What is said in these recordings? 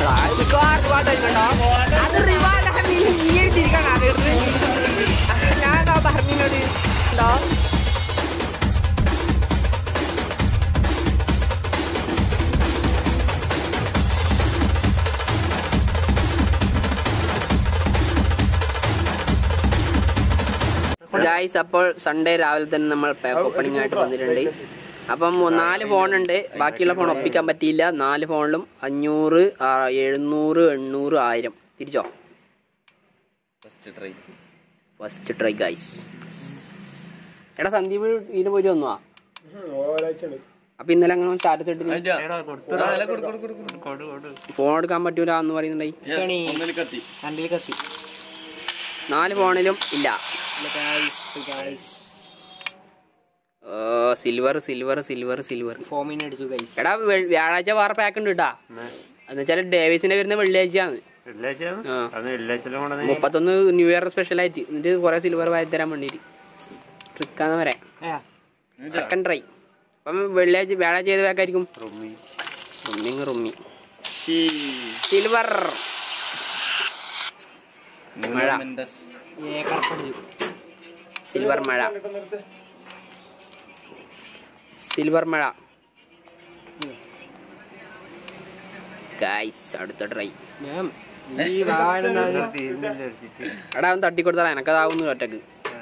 അത് റിവാർഡ് നീ ഇരിക്കണം അറിയരുത് ഞാൻ പറഞ്ഞോട് ഉണ്ടോ ഗായ്സ് അപ്പോൾ സൺഡേ രാവിലെ തന്നെ നമ്മൾ പാക്ക് ഓപ്പണിംഗ് ആയിട്ട് വന്നിട്ടുണ്ട് അപ്പം നാല് ഫോണുണ്ട് ബാക്കിയുള്ള ഫോൺ ഒപ്പിക്കാൻ പറ്റിയില്ല നാല് ഫോണിലും അഞ്ഞൂറ് ആ, എഴുന്നൂറ് എണ്ണൂറ് ആയിരം തിരിച്ചോ first try first try guys എടാ സന്ദീപ് ഇതിന് പോയി വന്നോ അപ്പൊ ഇന്നലെ അങ്ങനെ സ്റ്റാറ്റസ് ഇട്ടിട്ട് ഫോൺ എടുക്കാൻ പറ്റൂല എന്ന് പറയുന്നുണ്ടായി ഒന്നിൽ കത്തി രണ്ടിൽ കത്തി നാല് ഫോണിലും ഇല്ല സിൽവർ സിൽവർ സിൽവർ സിൽവർ ഫോമിന് അടിച്ചു ഗൈസ് എടാ വെ- വ്യാഴാഴ്ച വേറെ പാക്ക് ഉണ്ട് കേട്ടാ എന്ന് വെച്ചാൽ ഡേവിസിന്റെ വരുന്ന വെള്ളിയാഴ്ചയാണ് ആ. മുപ്പത്തൊന്ന് ന്യൂ ഇയർ സ്പെഷ്യൽ ആയിട്ട് എന്നിട്ട് കുറെ സിൽവർ വാരി തരാൻ വേണ്ടിട്ട് ട്രിക്കാന്ന് വരെ സെക്കൻഡ് ട്രൈ അപ്പം വെള്ളിയാഴ്ച വ്യാഴാഴ്ച ഏത് പാക്കായിരിക്കും റുമ്മി റുമ്മി സിൽവർ മഴ. ഏ കറപ്പടിച്ചു സിൽവർ മഴ സിൽവർ മഴ ഗൈസ് അടുത്ത ട്രൈ ഞാൻ ഈ വാഴ എടാ അവൻ തട്ടിക്കൊടുത്താൽ എനക്കതാവുന്നു ഒറ്റക്ക്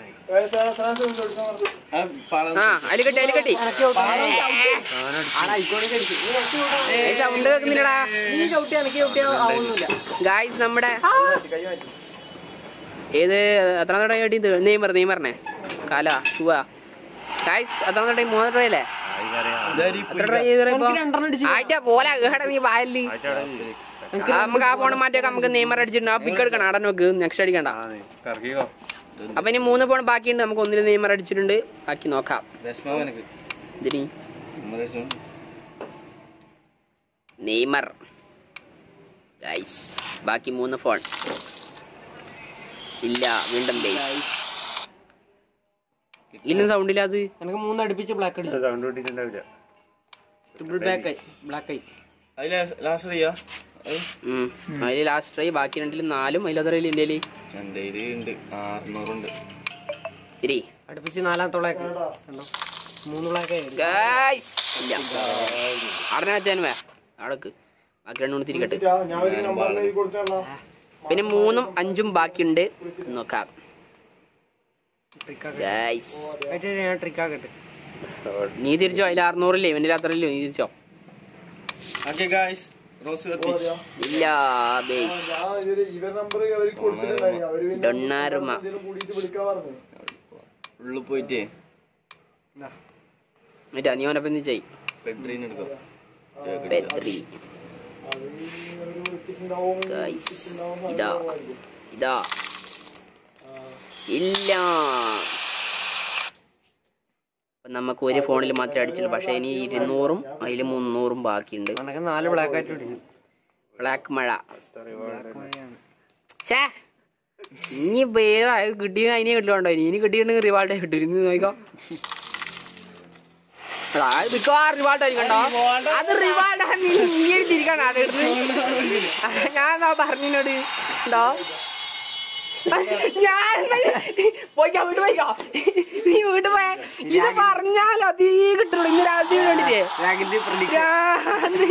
ആ അതിൽ കെട്ടി അതിൽ കെട്ടി സൗണ്ട് കേൾക്കുന്നില്ലടാ നീ ചവിട്ടി എനിക്ക് ചവിട്ടി ആവുന്നില്ല ഗായ്സ് നമ്മുടെ ഏത് എത്ര ട്രൈ കെട്ടിയത് നെയ്മർ നെയ്മറിനെ കാല ചുവ ഗായ്സ് എത്ര ട്രൈ മൂന്ന് ട്രൈ അല്ലേ എത്ര ട്രൈ ചെയ്തപ്പോ രണ്ടെണ്ണം അടിച്ചു ആയിട്ടാ പോലെ കേടാ നീ പായല് ആ, നമുക്ക് ആ ഫോൺ മാറ്റിയൊക്കെ നമുക്ക് നെയ്മർ അടിച്ചിട്ടുണ്ട് ആ പിക്ക് എടുക്കണം അടൻ നോക്ക് നെക്സ്റ്റ് അടിക്കണ്ട അപ്പൊ ഇനി മൂന്ന് ഫോൺ ബാക്കിയുണ്ട് നമുക്ക് ഒന്നിൽ നെയ്മർ അടിച്ചിട്ടുണ്ട് ബാക്കി നോക്കാം വിഷമവനക്ക് ഇതിനി നെയ്മർ ഗൈസ് ബാക്കി മൂന്ന് ഫോൺ ഇല്ല വീണ്ടും ബേസ് ഇന്നും സൗണ്ട് ഇല്ല അത് എനിക്ക് മൂന്ന് അടുപ്പിച്ച് ബ്ലാക്ക് അടിച്ചു ട്രിപ്പിൾ ബ്ലാക്ക് ആയി ബ്ലാക്ക് ആയി അതിൽ ലാസ്റ്റ് ചെയ്യാ ഉം. അതില് ലാസ്റ്റ് ട്രൈ ബാക്കി രണ്ടിലും നാലും അതിലതറിയില്ല ഇന്ത്യയില് എൻ്റെ കയ്യില് ഉണ്ട് അറുന്നൂറുണ്ട് ഇരി അടുപ്പിച്ച് നാലാമത്തെ ബ്ലാക്ക് കണ്ടോ മൂന്ന് ബ്ലാക്ക് ആയി ഗൈസ് ഇല്ല അവിടെ വെച്ചാനും വേ അവിടക്ക് ബാക്കി രണ്ടു മൂന്ന് തിരിക്കട്ടെ പിന്നെ മൂന്നും അഞ്ചും ബാക്കിയുണ്ട് നോക്കാം ട്രിക്കാക്കട്ടെ ഗൈസ് ഞാൻ ട്രിക്കാക്കട്ടെ നീ തിരിച്ചോ അതിൽ അറുന്നൂറില്ലേ ഇവന്റെ അത്രയില്ലോ നീ തിരിച്ചോ ഓക്കെ ഗായ്സ് റോസ് കത്തി ഇല്ല ബേസ് ഡൊണ്ണാറുമ ഉള്ളിൽ പോയിട്ടേ എന്നിട്ടാ നീ അവനപ്പം നീ ചെയ് പെട്രീൻ എടുക്കാം ബെത്രി ഗൈസ് ഇതാ ഇതാ ഇല്ല അപ്പൊ നമുക്ക് ഒരു ഫോണിൽ മാത്രമേ അടിച്ചുള്ളൂ പക്ഷെ ഇനി ഇരുന്നൂറും അതിൽ മുന്നൂറും ബാക്കിയുണ്ട് എനിക്ക് നാല് ബ്ലാക്ക് ആയിട്ട് അടിച്ചു ബ്ലാക്ക് മഴ ബ്ലാക്ക് മഴയാണ് ഛേ ഇനി വേറെ കിട്ടിയ അതിനെ കിട്ടുണ്ടോ ഇനി കിട്ടിയിട്ടുണ്ടെങ്കിൽ റിവാൾഡ് കിട്ടും നോക്കോ റിവാൾഡ് ആയിരിക്കണ്ടോ അത് റിവാൾഡ് നീ നീ തിരിക്കണം അത് ഇടുന്ന് ഞാൻ പറഞ്ഞോട് ഉണ്ടോ ഞാൻ പോയിക്കോ വീട്ട് പോയിക്കോ നീ വീട്ട് പോയ ഇത് പറഞ്ഞാലോ തീ കിട്ടുള്ളൂ ഇന്ന് രാവിലത്തെ വേണ്ടിട്ടേ രാഗിന്റെ പ്രഡിക്ഷൻ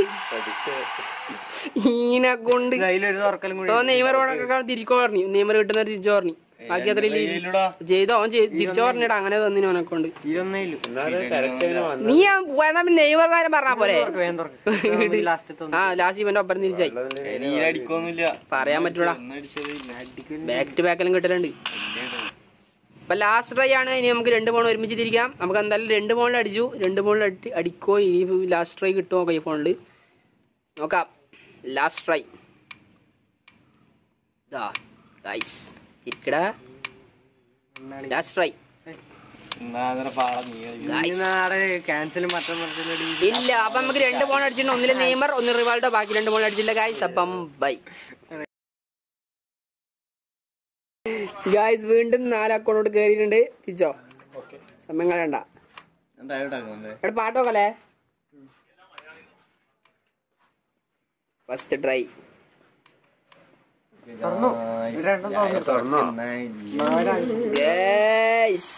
ഈനെ കൊണ്ട് അതിലൊരു തുറക്കലും കൂടി ഓ നെയ്മർ തിരിക്കോ പറഞ്ഞു നെയ്മർ കിട്ടുന്ന തിരിച്ചു പറഞ്ഞു ബാക്കി അത്ര കയ്യിലെടാ. ചെയ്തോ അവൻ ചെയ്- തിരിച്ചു പറഞ്ഞിട്ട് അങ്ങനെ തന്നിനു അവനെക്കൊണ്ട് ഇരുന്നേ ഇല്ലു നീ പോയാ പിന്നെ നെയ്മർ കാര്യം പറഞ്ഞാ പോരെ വേഗം തുറക്ക് ലാസ്റ്റ് ആ ലാസ്റ്റ് ഇവന്റെ ഒപ്പം തിരിച്ചായി നീലടിക്കൊന്നുമില്ല പറയാൻ പറ്റൂടാ ഒന്നടിച്ചതേ ഇല്ല ബാക്ക് ടു ബാക്കെല്ലാം കിട്ടലുണ്ട് അപ്പൊ ലാസ്റ്റ് ട്രൈ ആണ് ഇനി നമുക്ക് രണ്ട് ഫോൺ ഒരുമിച്ച് തിരിക്കാം നമുക്ക് എന്തായാലും രണ്ട് ഫോണിൽ അടിച്ചു രണ്ട് ഫോണിൽ അടി അടിക്കോ ഈ ലാസ്റ്റ് ട്രൈ കിട്ടുമോ നോക്കാം ഈ ഫോണിൽ നോക്കാം ലാസ്റ്റ് ട്രൈ ഇതാ ഗൈസ് ഇരിക്കടാ ലാസ്റ്റ് ട്രൈ എന്നാ അങ്ങനെ പാടാ നീ കളിക്ക്. ഗൈസ് നാളെ ക്യാൻസലും മറ്റം മറിച്ചിലടി ഇല്ല അപ്പൊ നമുക്ക് രണ്ട് ഫോൺ അടിച്ചിട്ടുണ്ട് ഒന്നില് നെയ്മർ ഒന്ന് റിവാൾഡോ ബാക്കി രണ്ട് ഫോൺ അടിച്ചില്ല ഗായ്സ് അപ്പം ബൈ ഗായ്സ് വീണ്ടും നാല് അക്കൗണ്ടോട് കയറിയിട്ടുണ്ട് തിരിച്ചോ സമയം കളയണ്ട എന്താ ഇടാക്കുന്നേ എടാ പാട്ടോക്കല്ലേ ഫസ്റ്റ് ട്രൈ തുറന്നു. ഇത് രണ്ടും തുറന്നു. ഗൈസ്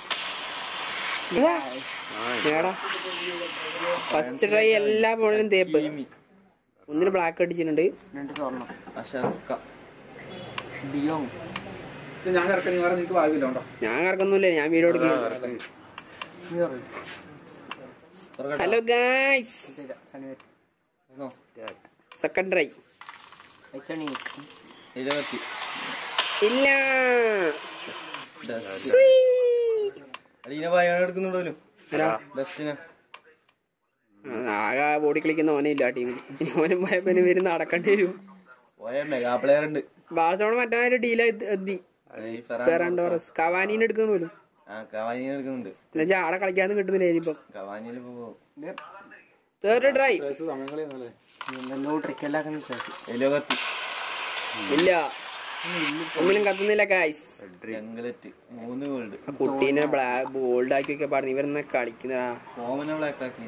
ഫസ്റ്റ് ട്രൈ എല്ലാ ഫോണിലും തേപ്പ് ഒന്നിന് ബ്ലാക്ക് അടിച്ചിട്ടുണ്ട് രണ്ട് സ്വർണ്ണം അഷറഫ്ക ഡിയോങ് ഞാൻ കിടക്കുന്ന വേറെ നിനക്ക് ഭാഗ്യമില്ല കേട്ടോ ഞാൻ കറക്കൊന്നുമില്ല ഞാൻ വീഡിയോ എടുക്കുന്നു നീ പറയൂ ഹലോ ഗൈസ് ശരി സനിവേറ്റ് സെക്കൻഡ് ട്രൈ അയച്ചണി ഇരുപത്തി ഇല്ല ഡസ്റ്റ് അടീനെ ഭയം എടുക്കുന്നുണ്ടല്ലോ ആരാ? ഡസ്റ്റിനെ ആ, ആകെ ബോഡി കളിക്കുന്ന ഓനെ ഇല്ല ടീമിൽ ഇനി ഓനും ഭയപ്പന് വരുന്ന നടക്കേണ്ടി വരും പോയ മെഗാ പ്ലെയർ ഉണ്ട് ബാഴ്സലോണ മറ്റേ ഡീല എത്തി ഈ ഫെറാൻ ഫെറാൻ ടോറസ് കവാനീനെ എടുക്കുന്ന പോലും ആ കവാനിനെ എടുക്കുന്നുണ്ട് എന്നുവെച്ചാൽ ആടെ കളിക്കാനും കിട്ടുന്നില്ല ഇനിയിപ്പം കവാനിയിൽ ഇപ്പൊ തേർഡ് ട്രൈ സമയങ്ങളെന്നല്ലേ എന്തെല്ലോ ട്രിക്കെല്ലാം വിശ്വാസം എലോകത്തി ഇല്ല ഒന്നിലും കത്തുന്നില്ല ഗൈസ് ജംഗലറ്റ് മൂന്ന് ഗോൾഡ് ആ കുട്ടീനെ ബ്ലാക്ക് ബോൾഡ് ആക്കി വെക്കാൻ പാടുന്നു ഇവരെന്നാ കളിക്കുന്നതാ കോമനെ ബ്ലാക്ക് ആക്കി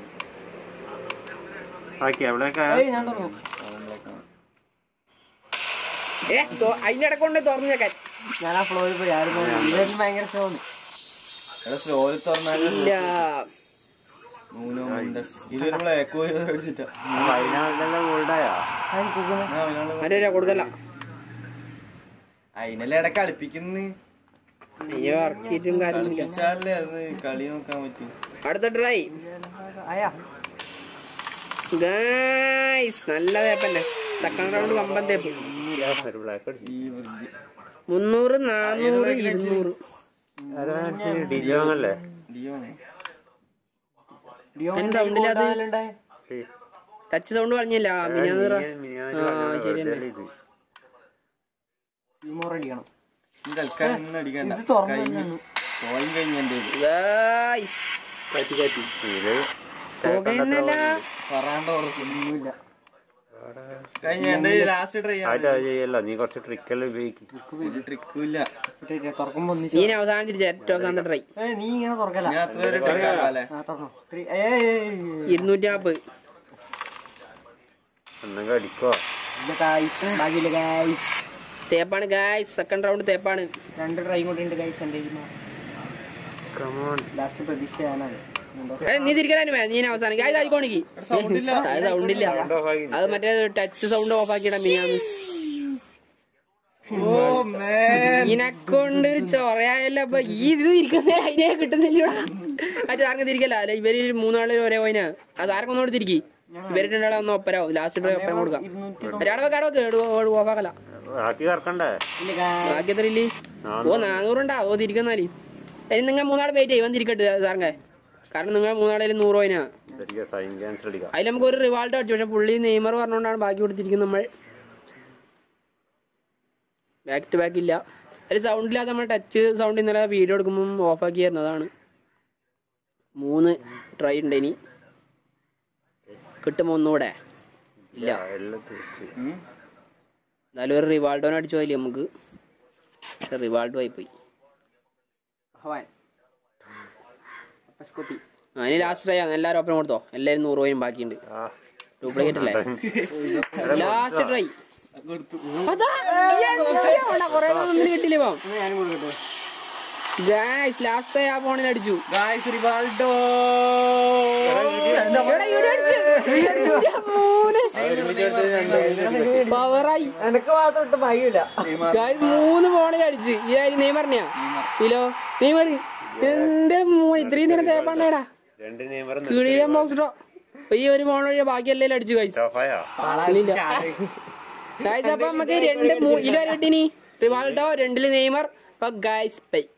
ആക്കി എവിടെയൊക്കെ ഏയ് ഞാൻ തുറന്നു കോമൻ ബ്ലാക്ക് ആണ് ഏ തൊ- അതിന്റെ ഇടക്കൊണ്ട് തുറന്നേക്കാൻ ഞാൻ ആ ഫ്ലോയിൽ പോയി ആരും ഇവരും ഭയങ്കര സ്ലോ ആണ് എടാ സ്ലോയിൽ തുറന്നാലും ഇല്ല മൂന്നോ മുണ്ടസ് ഇതൊരു ബ്ലാക്ക് പോയി അടിച്ചിട്ടാ വയനാട്ടിലെല്ലാം ഗോൾഡായാ അതിന് കുക്കുന്നത് ആ, അവനാണ് മറ്റേ കൊടുക്കല്ല അതിനല്ലേ ഇട കളിപ്പിക്കുന്നു അയ്യോ ഇറക്കിയിട്ടും കാര്യമൊന്നുമില്ല കളിപ്പിച്ചാലേ അത് കളി നോക്കാൻ പറ്റും അടുത്ത ട്രൈ ആയാ ഗൈസ് നല്ല തേപ്പന്നെ സെക്കൻഡ് റൗണ്ട് കമ്പം തേപ്പ് ഒരു ബ്ലാക്ക് അടിച്ചു ഈ വൃദ്ധി മുന്നൂറ് നാന്നൂറ് ഇരുന്നൂറ് ഡിജോങ് അല്ലേ ലിയോ ഡിയോ എന്താ സൗണ്ടില്ലാത്ത ഉണ്ടായ ടച്ച് സൗണ്ട് പറഞ്ഞില്ല മിനിയാന്ന് ആ ശരിയല്ലേ ടീമോർ അടിക്കണം ഈ തൽക്കാലം ഒന്നും അടിക്കണ്ട ഇത് തുറന്നു കഴിഞ്ഞ് തന്നെയാണ്. പോയും കഴിഞ്ഞ എന്റെ ഗൈസ് ഇത് പുകയുന്നല്ല പറയാണ്ട് ഉറപ്പ് ഒന്നുമില്ല കഴിഞ്ഞ എന്റെ ലാസ്റ്റ് ട്രൈ ആയിട്ട് അത് ചെയ്യല്ല നീ കുറച്ച് ട്രിക്കെല്ലാം ഉപയോഗിക്കും ഒരു ട്രിക്കും ഇല്ല മറ്റേ തുറക്കുമ്പോ ഒന്നിച്ച് നീ ഇനി അവസാനം തിരിച്ച ഏറ്റവും അവസാനത്തെ ട്രൈ ഏ നീ ഇങ്ങനെ തുറക്കല ഞാൻ അത്ര ഒരു ട്രിക്ക് ആക്കാല്ലേ ആ തുറന്നു ത്രീ- ഏയ് ഏയ് ഏയ് ഏയ്. ഇരുന്നൂറ്റി നാപ്പത് എന്തെങ്കിലും അടിക്കോ ഇല്ല ഗായ്സ് ഭാഗ്യമില്ല ഗായ്സ് തേപ്പാണ് ഗൈസ് സെക്കൻഡ് റൗണ്ട് തേപ്പാണ് രണ്ട് ട്രൈ കൊണ്ടുണ്ട് ഗായ്സ് എന്റെ കമോൺ ലാസ്റ്റ് പ്രതീക്ഷ ഞാനാണ് ഉണ്ടോ? ഏ, നീ തിരിക്കലാനും നീ ഇനി അവസാനം ഗൈസ് ആയിക്കോണിക്ക് സൗണ്ട് ഇല്ല അത് സൗണ്ട് ഇല്ല അത് മറ്റേ ടച്ച് സൗണ്ട് ഓഫ് ആക്കിയിടാ മിനിയാന്ന് ഓ man. ഇതിനെക്കൊണ്ട് ഒരു ചൊറയായല്ലോ അപ്പൊ ഈ ഇത് ഇരിക്കുന്ന അതിനെ കിട്ടുന്നില്ല അത് ആർക്കും തിരിക്കല്ല അല്ല ഇവര് മൂന്നാളിൽ ഒരേ പോയിനാ അത് ആർക്കും ഒന്നോട് തിരിക്കി ഇവര് രണ്ടാളെ ഒന്ന് ഒപ്പരാവും ലാസ്റ്റ് ഡ്രൈവ് ഒപ്പരം കൊടുക്കാം ഇരുന്നൂറ്റി ഒരാളെ വെക്കാടോ കേടു ഓഫാക്കല ആക്കി കറക്കണ്ടേ ഇല്ല ഗായ്സ് ബാക്കി എത്ര ഇല്ലേ ഓ നാനൂറുണ്ടാ ഓ തിരിക്കുന്നാലി ഇനി നിങ്ങൾ മൂന്നാൾ വെയിറ്റ് ചെയ്യും തിരിക്കട്ടെ സാറേ കാരണം നിങ്ങൾ മൂന്നാളേലും നൂറ് പോയിനാ ശരിക്കും സൈൻ ക്യാൻസൽ അടിക്കാം അതിൽ നമുക്ക് ഒരു റിവാൾട്ട് അടിച്ചു പക്ഷെ പുള്ളി നെയ്മർ പറഞ്ഞുകൊണ്ടാണ് ബാക്കി കൊടുത്തിരിക്കുന്നത് നമ്മൾ ബാക്ക് ടു ബാക്ക് ഇല്ല അതിൽ സൗണ്ട് ഇല്ലാതെ നമ്മൾ ടച്ച് സൗണ്ട് ഇന്നലെ വീഡിയോ എടുക്കുമ്പം ഓഫാക്കി തരുന്നതാണ് മൂന്ന് ട്രൈ ഉണ്ട് ഇനി കിട്ടുമോ ഒന്നുകൂടെ ഇല്ല എല്ലാം തിരിച്ച് ഉം. എന്നാലും ഒരു റിവാൾഡോനെ അടിച്ചു പോയില്ലേ നമുക്ക് പക്ഷെ റിവാൾഡോ ആയിപ്പോയി ഹവാൻ പെസ്കോപ്പി അതിന് ലാസ്റ്റ് ട്രൈ ആണ് എല്ലാവരും ഒപ്പം കൊടുത്തോ എല്ലാവരും നൂറ് പോയിനും ബാക്കിയുണ്ട് ആ ഡ്യൂപ്ലിക്കേറ്റ് അല്ലേ ലാസ്റ്റ് ട്രൈ കൊടുത്തു അതാ കൊറേ ഒന്നും കിട്ടില്ല ഇപ്പം ഞാനും കൊടുക്കട്ടെ ഗായ്സ് ലാസ്റ്റ് ട്രൈ ആ ഫോണിൽ അടിച്ചു ഗായ്സ് റിവാൾഡോ പവറായി എനക്ക് മാത്രം ഇട്ട് ഭയമില്ല ഗായ്സ് മൂന്ന് ഫോണിൽ അടിച്ച് ഈ ആര് നെയ്മറിനെയാ ഇല്ലോ നെയ്മർ എന്റെ മൂ- ഇത്രയും നേരം തേപ്പാണ്ടേടാ രണ്ട് നെയ്മർ കിളിയാൻ ബോക്സിട്ടോ ഈ ഒരു ഫോൺ വഴി ബാക്കി എല്ലാം അടിച്ചു ഗായ്സ് ടോഫായാ ഇല്ല ഗായ്സ് അപ്പൊ നമുക്ക് രണ്ട് മൂ- ഇലോ രണ്ടിനി റിവാൾഡോ രണ്ടില് നെയ്മർ അപ്പൊ ഗായ്സ് ബൈ